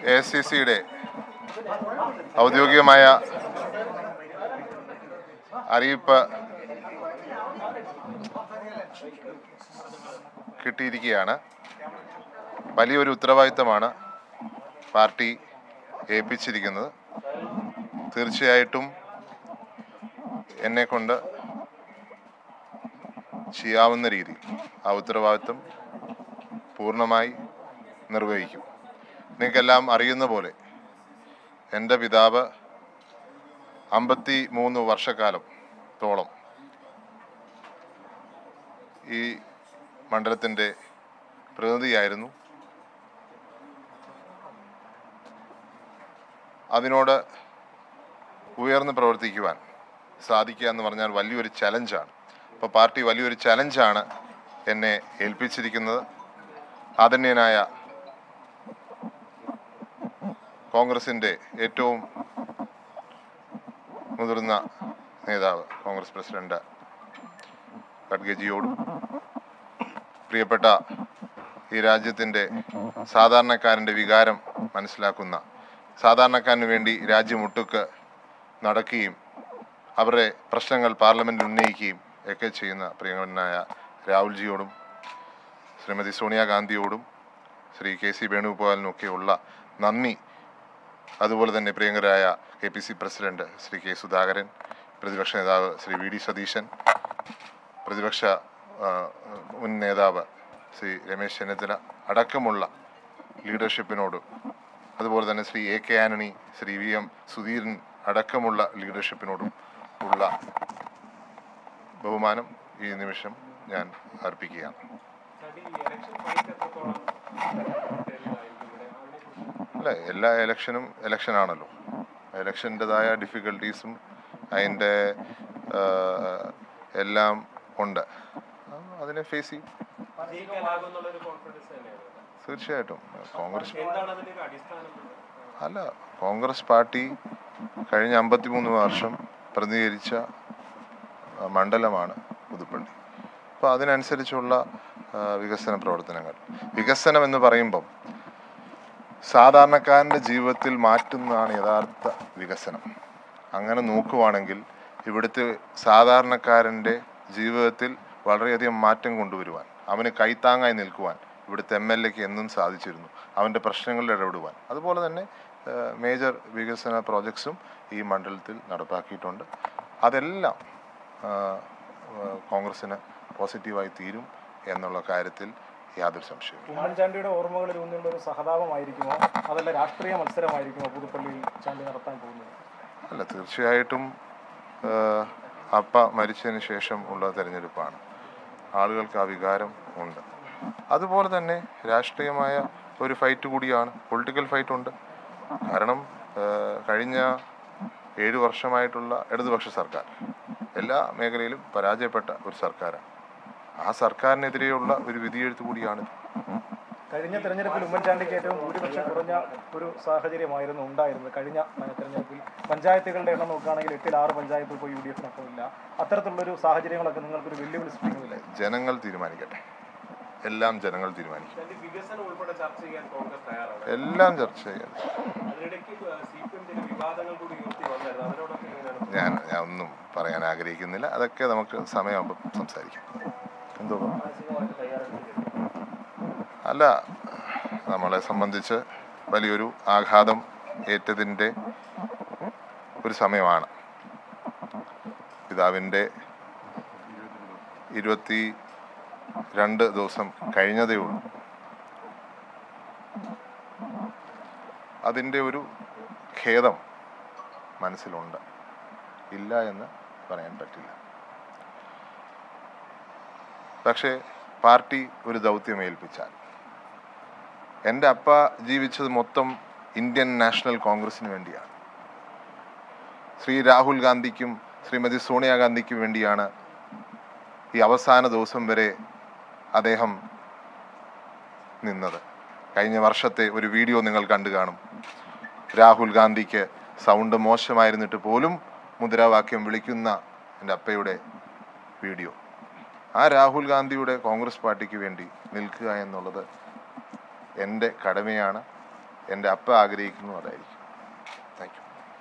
A C സിയുടെ ഔദ്യോഗികമായ അറിയിപ്പ് കിട്ടിയിരിക്കുകയാണ് വലിയൊരു ഉത്തരവാദിത്തമാണ് പാർട്ടി ഏൽപ്പിച്ചിരിക്കുന്നത് തീർച്ചയായിട്ടും എന്നെക്കൊണ്ട് ചെയ്യാവുന്ന രീതിയിൽ ആ ഉത്തരവാദിത്തം പൂർണ്ണമായി നിർവഹിക്കും നിങ്ങൾക്കെല്ലാം അറിയുന്ന പോലെ എൻ്റെ പിതാവ് അമ്പത്തി മൂന്ന് വർഷക്കാലം തോളം ഈ മണ്ഡലത്തിൻ്റെ പ്രതിനിധിയായിരുന്നു അതിനോട് ഉയർന്ന് പ്രവർത്തിക്കുവാൻ സാധിക്കുക എന്ന് പറഞ്ഞാൽ വലിയൊരു ചലഞ്ചാണ് അപ്പോൾ പാർട്ടി വലിയൊരു ചലഞ്ചാണ് എന്നെ ഏൽപ്പിച്ചിരിക്കുന്നത് ആദരണീയനായ കോൺഗ്രസിൻ്റെ ഏറ്റവും മുതിർന്ന നേതാവ് കോൺഗ്രസ് പ്രസിഡന്റ് ഖഡ്ഗജിയോടും പ്രിയപ്പെട്ട ഈ രാജ്യത്തിൻ്റെ സാധാരണക്കാരൻ്റെ വികാരം മനസ്സിലാക്കുന്ന സാധാരണക്കാരന് വേണ്ടി രാജ്യമൊട്ടുക്ക് നടക്കുകയും അവരുടെ പ്രശ്നങ്ങൾ പാർലമെൻറ്റിൽ ഉന്നയിക്കുകയും ഒക്കെ ചെയ്യുന്ന പ്രിയങ്കരനായ രാഹുൽജിയോടും ശ്രീമതി സോണിയാഗാന്ധിയോടും ശ്രീ കെ സി വേണുഗോപാലിനുമൊക്കെയുള്ള നന്ദി അതുപോലെ തന്നെ പ്രിയങ്കരായ K P C president Shri K Sudhakaran പ്രതിപക്ഷ നേതാവ് ശ്രീ വി ഡി സതീശൻ പ്രതിപക്ഷ ആ, മുൻ നേതാവ് ശ്രീ രമേശ് ചെന്നിത്തല അടക്കമുള്ള ലീഡർഷിപ്പിനോട് അതുപോലെ തന്നെ Shri A K Antony Shri V M Sudheeran അടക്കമുള്ള ലീഡർഷിപ്പിനോടും ഉള്ള ബഹുമാനം ഈ നിമിഷം ഞാൻ അർപ്പിക്കുകയാണ് അല്ല എല്ലാ ഇലക്ഷനും ഇലക്ഷൻ ആണല്ലോ ഇലക്ഷൻ്റെതായ ഡിഫിക്കൽട്ടീസും അതിൻ്റെ എല്ലാം ഉണ്ട് ആ, അതിനെ ഫേസ് ചെയ്യും ജയിക്കാനാകുന്നുള്ളൊരു കോൺഫിഡൻസ് തന്നെയാണ് തീർച്ചയായിട്ടും കോൺഗ്രസ് എന്താണ് അതിന്റെ ഒരു അടിസ്ഥാനം അല്ല കോൺഗ്രസ് പാർട്ടി കഴിഞ്ഞ അമ്പത്തിമൂന്ന് വർഷം പ്രതിനിധീകരിച്ച ആ, മണ്ഡലമാണ് പുതുപ്പള്ളി അപ്പോൾ അതിനനുസരിച്ചുള്ള ആ, വികസന പ്രവർത്തനങ്ങൾ വികസനം എന്ന് പറയുമ്പം സാധാരണക്കാരൻ്റെ ജീവിതത്തിൽ മാറ്റുന്നതാണ് യഥാർത്ഥ വികസനം അങ്ങനെ നോക്കുവാണെങ്കിൽ ഇവിടുത്തെ സാധാരണക്കാരൻ്റെ ജീവിതത്തിൽ വളരെയധികം മാറ്റം കൊണ്ടുവരുവാൻ അവന് കൈത്താങ്ങായി നിൽക്കുവാൻ ഇവിടുത്തെ എം എൽ എക്ക് എന്നും സാധിച്ചിരുന്നു അവൻ്റെ പ്രശ്നങ്ങളിൽ ഇടപെടുവാൻ അതുപോലെ തന്നെ മേജർ വികസന പ്രോജക്ട്സും ഈ മണ്ഡലത്തിൽ നടപ്പാക്കിയിട്ടുണ്ട് അതെല്ലാം ആ, ആ, കോൺഗ്രസ്സിന് പോസിറ്റീവായി തീരും എന്നുള്ള കാര്യത്തിൽ യാതൊരു സംശയവും ഉമ്മൻചാണ്ടിയുടെ ഓർമ്മകളിൽ ഊന്നിയുള്ള ഒരു സഹതാപമായിരിക്കുമോ അതല്ല രാഷ്ട്രീയ മത്സരമായിരിക്കുമോ പുതുപ്പള്ളിയിൽ ചാണ്ടി നടത്താൻ പോകുന്നത് അല്ല തീർച്ചയായിട്ടും ആ, അപ്പ മരിച്ചതിന് ശേഷം ഉള്ള തെരഞ്ഞെടുപ്പാണ് ആളുകൾക്ക് ആ വികാരം ഉണ്ട് അതുപോലെ തന്നെ രാഷ്ട്രീയമായ ഒരു ഫൈറ്റ് കൂടിയാണ് പൊളിറ്റിക്കൽ ഫൈറ്റ് ഉണ്ട് കാരണം ആ, കഴിഞ്ഞ ഏഴ് വർഷമായിട്ടുള്ള ഇടതുപക്ഷ സർക്കാർ എല്ലാ മേഖലയിലും പരാജയപ്പെട്ട ഒരു സർക്കാരാണ് ആ സർക്കാരിനെതിരെയുള്ള ഒരു വിധിയെഴുത്ത് കൂടിയാണിത് കഴിഞ്ഞ തെരഞ്ഞെടുപ്പിൽ ഉമ്മൻചാണ്ടിക്ക് ഏറ്റവും ഭൂരിപക്ഷം കുറഞ്ഞ ഒരു സാഹചര്യമായിരുന്നു ഉണ്ടായിരുന്നത് കഴിഞ്ഞ ഏഹ്, തെരഞ്ഞെടുപ്പിൽ പഞ്ചായത്തുകളുടെ എണ്ണം നോക്കുകയാണെങ്കിൽ എട്ടിൽ ആറ് പഞ്ചായത്ത് ഇപ്പോൾ യു ഡി എഫിനൊപ്പം ഇല്ല അത്തരത്തിലുള്ളൊരു സാഹചര്യങ്ങളൊക്കെ നിങ്ങൾക്കൊരു വെല്ലുവിളി സൃഷ്ടിക്കുന്നില്ലേ ജനങ്ങൾ തീരുമാനിക്കട്ടെ എല്ലാം ജനങ്ങൾ തീരുമാനിക്കും അതിന്റെ വികസനം ഉൾപ്പെടെ ചർച്ച ചെയ്യാൻ കോൺഗ്രസ് തയ്യാറാണ് എല്ലാം ചർച്ച ചെയ്യാം അതിനിടയ്ക്ക് സി പി എം ചില വിവാദങ്ങൾ കൂടി ഉയർത്തി വന്നായിരുന്നു അതിനോടൊക്കെ എങ്ങനെയാണ് ഞാൻ ഞാൻ ഒന്നും പറയാൻ ആഗ്രഹിക്കുന്നില്ല അതൊക്കെ നമുക്ക് സമയമാകുമ്പോൾ സംസാരിക്കാം എന്തോ അല്ല നമ്മളെ സംബന്ധിച്ച് വലിയൊരു ആഘാതം ഏറ്റതിൻ്റെ ഒരു സമയമാണ് പിതാവിൻ്റെ ഇരുപത്തി രണ്ട് ദിവസം കഴിഞ്ഞതേ ഉള്ളൂ അതിൻ്റെ ഒരു ഖേദം മനസ്സിലുണ്ട് ഇല്ല എന്ന് പറയാൻ പറ്റില്ല പക്ഷേ പാർട്ടി ഒരു ദൗത്യം ഏൽപ്പിച്ചാൽ എൻ്റെ അപ്പ ജീവിച്ചത് മൊത്തം ഇന്ത്യൻ നാഷണൽ കോൺഗ്രസിന് വേണ്ടിയാണ് ശ്രീ രാഹുൽ ഗാന്ധിക്കും ശ്രീമതി സോണിയാഗാന്ധിക്കും വേണ്ടിയാണ് ഈ അവസാന ദിവസം വരെ അദ്ദേഹം നിന്നത് കഴിഞ്ഞ വർഷത്തെ ഒരു വീഡിയോ നിങ്ങൾ കണ്ടു കാണും രാഹുൽ ഗാന്ധിക്ക് സൗണ്ട് മോശമായിരുന്നിട്ട് പോലും മുദ്രാവാക്യം വിളിക്കുന്ന എൻ്റെ അപ്പയുടെ വീഡിയോ ആ രാഹുൽ ഗാന്ധിയുടെ കോൺഗ്രസ് പാർട്ടിക്ക് വേണ്ടി നിൽക്കുക എന്നുള്ളത് എൻ്റെ കടമയാണ് എൻ്റെ അപ്പ ആഗ്രഹിക്കുന്നു അതായിരിക്കും താങ്ക് യു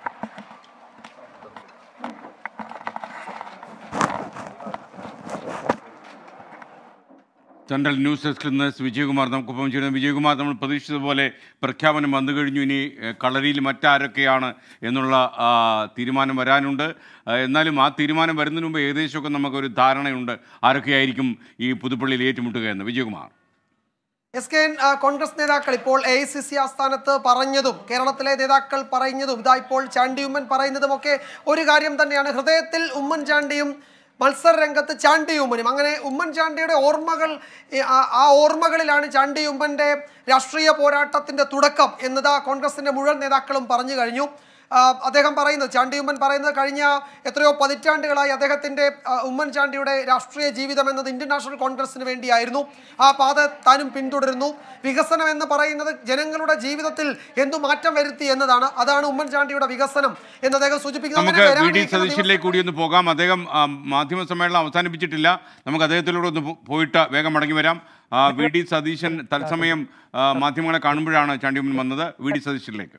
സെൻട്രൽ ന്യൂസ് ഡെസ്കിൽ നിന്ന് എസ് വിജയകുമാർ നമുക്കൊപ്പം ചേരുന്ന വിജയകുമാർ നമ്മൾ പ്രതീക്ഷിച്ചതുപോലെ പ്രഖ്യാപനം വന്നു കഴിഞ്ഞു ഇനി ഏഹ്, കളരിയിൽ മറ്റാരൊക്കെയാണ് എന്നുള്ള ആ, തീരുമാനം വരാനുണ്ട് ആ, എന്നാലും ആ തീരുമാനം വരുന്നതിന് മുമ്പ് ഏകദേശമൊക്കെ നമുക്കൊരു ധാരണയുണ്ട് ആരൊക്കെയായിരിക്കും ഈ പുതുപ്പള്ളിയിൽ ഏറ്റുമുട്ടുക എന്ന് വിജയകുമാർ എസ് കെ എൻ ആ, കോൺഗ്രസ് നേതാക്കൾ ഇപ്പോൾ എ ഐ സി സി ആസ്ഥാനത്ത് പറഞ്ഞതും കേരളത്തിലെ നേതാക്കൾ പറയുന്നതും ഇതാ ഇപ്പോൾ ചാണ്ടി ഉമ്മൻ പറയുന്നതുമൊക്കെ ഒരു കാര്യം തന്നെയാണ് ഹൃദയത്തിൽ ഉമ്മൻചാണ്ടിയും മത്സര രംഗത്ത് ചാണ്ടി ഉമ്മനും അങ്ങനെ ഉമ്മൻചാണ്ടിയുടെ ഓർമ്മകൾ ഈ ആ- ആ ഓർമ്മകളിലാണ് ചാണ്ടി ഉമ്മൻ്റെ രാഷ്ട്രീയ പോരാട്ടത്തിൻ്റെ തുടക്കം എന്നത് ആ കോൺഗ്രസിൻ്റെ മുഴുവൻ നേതാക്കളും പറഞ്ഞു കഴിഞ്ഞു ആ, അദ്ദേഹം പറയുന്നത് ചാണ്ടി ഉമ്മൻ പറയുന്നത് കഴിഞ്ഞ എത്രയോ പതിറ്റാണ്ടുകളായി അദ്ദേഹത്തിൻ്റെ ആ, ഉമ്മൻചാണ്ടിയുടെ രാഷ്ട്രീയ ജീവിതം എന്നത് ഇന്ത്യൻ നാഷണൽ കോൺഗ്രസിന് വേണ്ടിയായിരുന്നു ആ പാത താനും പിന്തുടരുന്നു വികസനം എന്ന് പറയുന്നത് ജനങ്ങളുടെ ജീവിതത്തിൽ എന്തു മാറ്റം വരുത്തി എന്നതാണ് അതാണ് ഉമ്മൻചാണ്ടിയുടെ വികസനം എന്ന് അദ്ദേഹം സൂചിപ്പിക്കുന്നത് നമുക്ക് അങ്ങനെ വി ഡി വരാനിരിക്കുന്ന സതീശനിലേക്ക് കൂടി ഒന്ന് പോകാം അദ്ദേഹം ആ, മാധ്യമ സമ്മേളനം അവസാനിപ്പിച്ചിട്ടില്ല നമുക്ക് അദ്ദേഹത്തിലൂടെ ഒന്ന് പോ- പോയിട്ട് വേഗം മടങ്ങി വരാം ആ, വി ഡി സതീശൻ തത്സമയം ആ, മാധ്യമങ്ങളെ കാണുമ്പോഴാണ് ചാണ്ടിയമ്മൻ വന്നത് വി ഡി സതീശനിലേക്ക്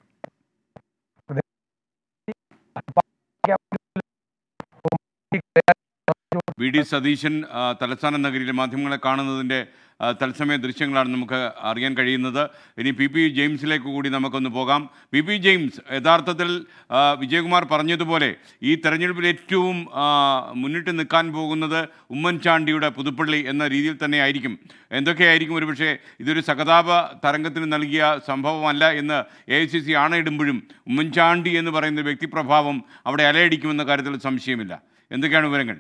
വി ഡി സതീശൻ ആ, തലസ്ഥാന നഗരിയിലെ മാധ്യമങ്ങളെ കാണുന്നതിൻ്റെ ആ, തത്സമയ ദൃശ്യങ്ങളാണ് നമുക്ക് അറിയാൻ കഴിയുന്നത് ഇനി പി പി ജെയിംസിലേക്ക് കൂടി നമുക്കൊന്ന് പോകാം പി പി ജെയിംസ് യഥാർത്ഥത്തിൽ ആ, വിജയകുമാർ പറഞ്ഞതുപോലെ ഈ തെരഞ്ഞെടുപ്പിൽ ഏറ്റവും ആ, മുന്നിട്ട് നിൽക്കാൻ പോകുന്നത് ഉമ്മൻചാണ്ടിയുടെ പുതുപ്പള്ളി എന്ന രീതിയിൽ തന്നെ ആയിരിക്കും എന്തൊക്കെയായിരിക്കും ഒരുപക്ഷെ ഇതൊരു സഹതാപ തരംഗത്തിന് നൽകിയ സംഭവമല്ല എന്ന് എ ഐ സി സി ആണയിടുമ്പോഴും ഉമ്മൻചാണ്ടി എന്ന് പറയുന്ന വ്യക്തിപ്രഭാവം അവിടെ അലയടിക്കുമെന്ന കാര്യത്തിൽ സംശയമില്ല എന്തൊക്കെയാണ് വിവരങ്ങൾ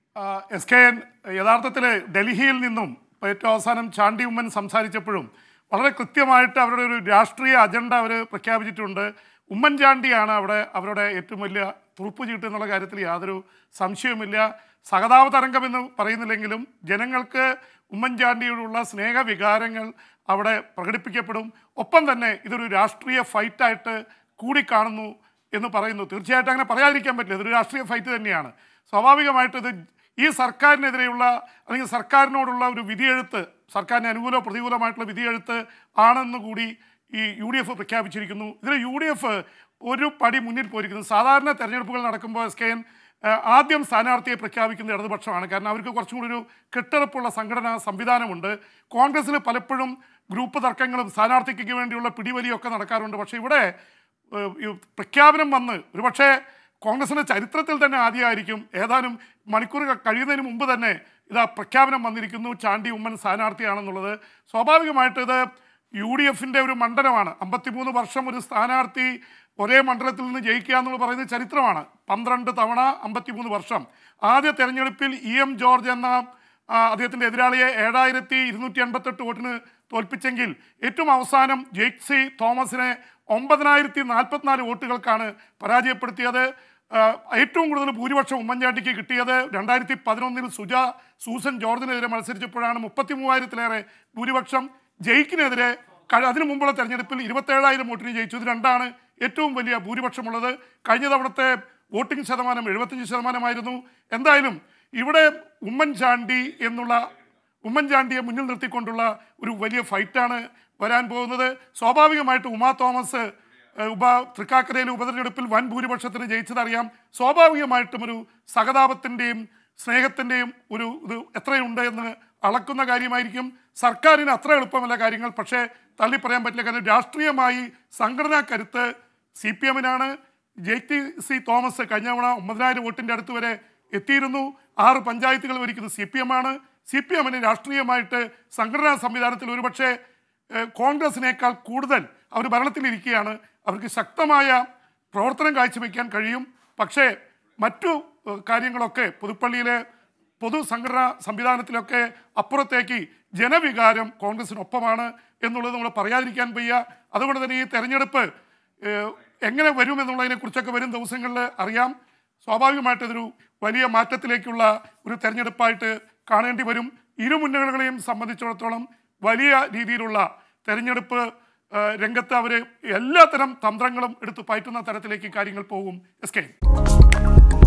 എസ് കെ എൻ യഥാർത്ഥത്തിൽ ഡൽഹിയിൽ നിന്നും ഏറ്റവും അവസാനം ചാണ്ടി ഉമ്മൻ സംസാരിച്ചപ്പോഴും വളരെ കൃത്യമായിട്ട് അവരുടെ ഒരു രാഷ്ട്രീയ അജണ്ട അവർ പ്രഖ്യാപിച്ചിട്ടുണ്ട് ഉമ്മൻചാണ്ടിയാണ് അവിടെ അവരുടെ ഏറ്റവും വലിയ തുറുപ്പ് ചീട്ട് എന്നുള്ള കാര്യത്തിൽ യാതൊരു സംശയവുമില്ല സഹതാപ തരംഗം എന്ന് പറയുന്നില്ലെങ്കിലും ജനങ്ങൾക്ക് ഉമ്മൻചാണ്ടിയോടുള്ള സ്നേഹവികാരങ്ങൾ അവിടെ പ്രകടിപ്പിക്കപ്പെടും ഒപ്പം തന്നെ ഇതൊരു രാഷ്ട്രീയ ഫൈറ്റായിട്ട് കൂടി കാണുന്നു എന്ന് പറയുന്നു തീർച്ചയായിട്ടും അങ്ങനെ പറയാതിരിക്കാൻ പറ്റില്ല ഇതൊരു രാഷ്ട്രീയ ഫൈറ്റ് തന്നെയാണ് സ്വാഭാവികമായിട്ട് ഇത് ഈ സർക്കാരിനെതിരെയുള്ള അല്ലെങ്കിൽ സർക്കാരിനോടുള്ള ഒരു വിധിയെഴുത്ത് സർക്കാരിന് അനുകൂലമോ പ്രതികൂലമായിട്ടുള്ള വിധിയെഴുത്ത് ആണെന്ന് കൂടി ഈ യു ഡി എഫ് പ്രഖ്യാപിച്ചിരിക്കുന്നു ഇതിൽ യു ഡി എഫ് ഒരു പടി മുന്നിൽ പോയിരിക്കുന്നു സാധാരണ തെരഞ്ഞെടുപ്പുകൾ നടക്കുമ്പോൾ എസ് കെ എൻ ഏഹ്, ആദ്യം സ്ഥാനാർത്ഥിയെ പ്രഖ്യാപിക്കുന്നത് ഇടതുപക്ഷമാണ് കാരണം അവർക്ക് കുറച്ചും കൂടി ഒരു കെട്ടുറപ്പുള്ള സംഘടനാ സംവിധാനമുണ്ട് കോൺഗ്രസ്സിൽ പലപ്പോഴും ഗ്രൂപ്പ് തർക്കങ്ങളും സ്ഥാനാർത്ഥിക്ക് വേണ്ടിയുള്ള പിടിവലിയൊക്കെ നടക്കാറുണ്ട് പക്ഷേ ഇവിടെ ഏഹ്, ഈ പ്രഖ്യാപനം വന്ന് ഒരുപക്ഷേ കോൺഗ്രസിന്റെ ചരിത്രത്തിൽ തന്നെ ആദ്യമായിരിക്കും ഏതാനും മണിക്കൂറുകൾ കഴിയുന്നതിന് മുമ്പ് തന്നെ ഇതാ പ്രഖ്യാപനം വന്നിരിക്കുന്നു ചാണ്ടി ഉമ്മൻ സ്ഥാനാർത്ഥിയാണെന്നുള്ളത് സ്വാഭാവികമായിട്ട് ഇത് യു ഡി എഫിൻ്റെ ഒരു മണ്ഡലമാണ് അമ്പത്തിമൂന്ന് വർഷം ഒരു സ്ഥാനാർത്ഥി ഒരേ മണ്ഡലത്തിൽ നിന്ന് ജയിക്കുക എന്നുള്ളത് പറയുന്നത് ചരിത്രമാണ് പന്ത്രണ്ട് തവണ അമ്പത്തിമൂന്ന് വർഷം ആദ്യ തെരഞ്ഞെടുപ്പിൽ ഇ എം ജോർജ് എന്ന ആ, അദ്ദേഹത്തിൻ്റെ എതിരാളിയെ ഏഴായിരത്തി ഇരുന്നൂറ്റി എൺപത്തെട്ട് വോട്ടിന് തോൽപ്പിച്ചെങ്കിൽ ഏറ്റവും അവസാനം ജെയ്ക്സി തോമസിനെ ഒമ്പതിനായിരത്തി നാൽപ്പത്തിനാല് വോട്ടുകൾക്കാണ് പരാജയപ്പെടുത്തിയത് ആ, ഏറ്റവും കൂടുതൽ ഭൂരിപക്ഷം ഉമ്മൻചാണ്ടിക്ക് കിട്ടിയത് രണ്ടായിരത്തി പതിനൊന്നിൽ സുജ സൂസൻ ജോർജിനെതിരെ മത്സരിച്ചപ്പോഴാണ് മുപ്പത്തി മൂവായിരത്തിലേറെ ഭൂരിപക്ഷം ജയിക്കിനെതിരെ കഴി- അതിനു മുമ്പുള്ള തെരഞ്ഞെടുപ്പിൽ ഇരുപത്തേഴായിരം വോട്ടിന് ജയിച്ചു ഇത് രണ്ടാണ് ഏറ്റവും വലിയ ഭൂരിപക്ഷമുള്ളത് കഴിഞ്ഞ തവണത്തെ വോട്ടിംഗ് ശതമാനം എഴുപത്തഞ്ച് ശതമാനമായിരുന്നു എന്തായാലും ഇവിടെ ഉമ്മൻചാണ്ടി എന്നുള്ള ഉമ്മൻചാണ്ടിയെ മുന്നിൽ നിർത്തിക്കൊണ്ടുള്ള ഒരു വലിയ ഫൈറ്റാണ് വരാൻ പോകുന്നത് സ്വാഭാവികമായിട്ട് ഉമാ തോമസ് ഏഹ്, ഉപ തൃക്കാക്കരയിലെ ഉപതെരഞ്ഞെടുപ്പിൽ വൻ ഭൂരിപക്ഷത്തിന് ജയിച്ചതറിയാം സ്വാഭാവികമായിട്ടും ഒരു സഹതാപത്തിൻ്റെയും സ്നേഹത്തിൻ്റെയും ഒരു ഇത് എത്രയുണ്ട് എന്ന് അളക്കുന്ന കാര്യമായിരിക്കും സർക്കാരിന് അത്ര എളുപ്പമല്ല കാര്യങ്ങൾ പക്ഷേ തള്ളി പറയാൻ പറ്റില്ല കാരണം രാഷ്ട്രീയമായി സംഘടനാ കരുത്ത് സി പി എമ്മിനാണ് ജെ ടി സി തോമസ് കഴിഞ്ഞ തവണ ഒമ്പതിനായിരം വോട്ടിൻ്റെ അടുത്ത് വരെ എത്തിയിരുന്നു ആറ് പഞ്ചായത്തുകൾ ഭരിക്കുന്നത് സി പി എം ആണ് സി പി എമ്മിന് രാഷ്ട്രീയമായിട്ട് സംഘടനാ സംവിധാനത്തിൽ ഒരുപക്ഷെ ഏഹ്, കോൺഗ്രസിനേക്കാൾ കൂടുതൽ അവർ ഭരണത്തിലിരിക്കുകയാണ് അവർക്ക് ശക്തമായ പ്രവർത്തനം കാഴ്ചവെക്കാൻ കഴിയും പക്ഷേ മറ്റു ഏഹ്, കാര്യങ്ങളൊക്കെ പുതുപ്പള്ളിയിലെ പൊതു സംഘടനാ സംവിധാനത്തിലൊക്കെ അപ്പുറത്തേക്ക് ജനവികാരം കോൺഗ്രസിനൊപ്പമാണ് എന്നുള്ളത് നമ്മൾ പറയാതിരിക്കാൻ വയ്യ അതുകൊണ്ട് തന്നെ ഈ തെരഞ്ഞെടുപ്പ് ഏഹ്, എങ്ങനെ വരും എന്നുള്ളതിനെ കുറിച്ചൊക്കെ വരും ദിവസങ്ങളിൽ അറിയാം സ്വാഭാവികമായിട്ട് ഇതൊരു വലിയ മാറ്റത്തിലേക്കുള്ള ഒരു തെരഞ്ഞെടുപ്പായിട്ട് കാണേണ്ടി വരും ഇരു മുന്നണികളെയും സംബന്ധിച്ചിടത്തോളം വലിയ രീതിയിലുള്ള തെരഞ്ഞെടുപ്പ് ആ, രംഗത്ത് അവർ എല്ലാത്തരം തന്ത്രങ്ങളും എടുത്ത് പയറ്റുന്ന തരത്തിലേക്ക് കാര്യങ്ങൾ പോകും എസ് കെ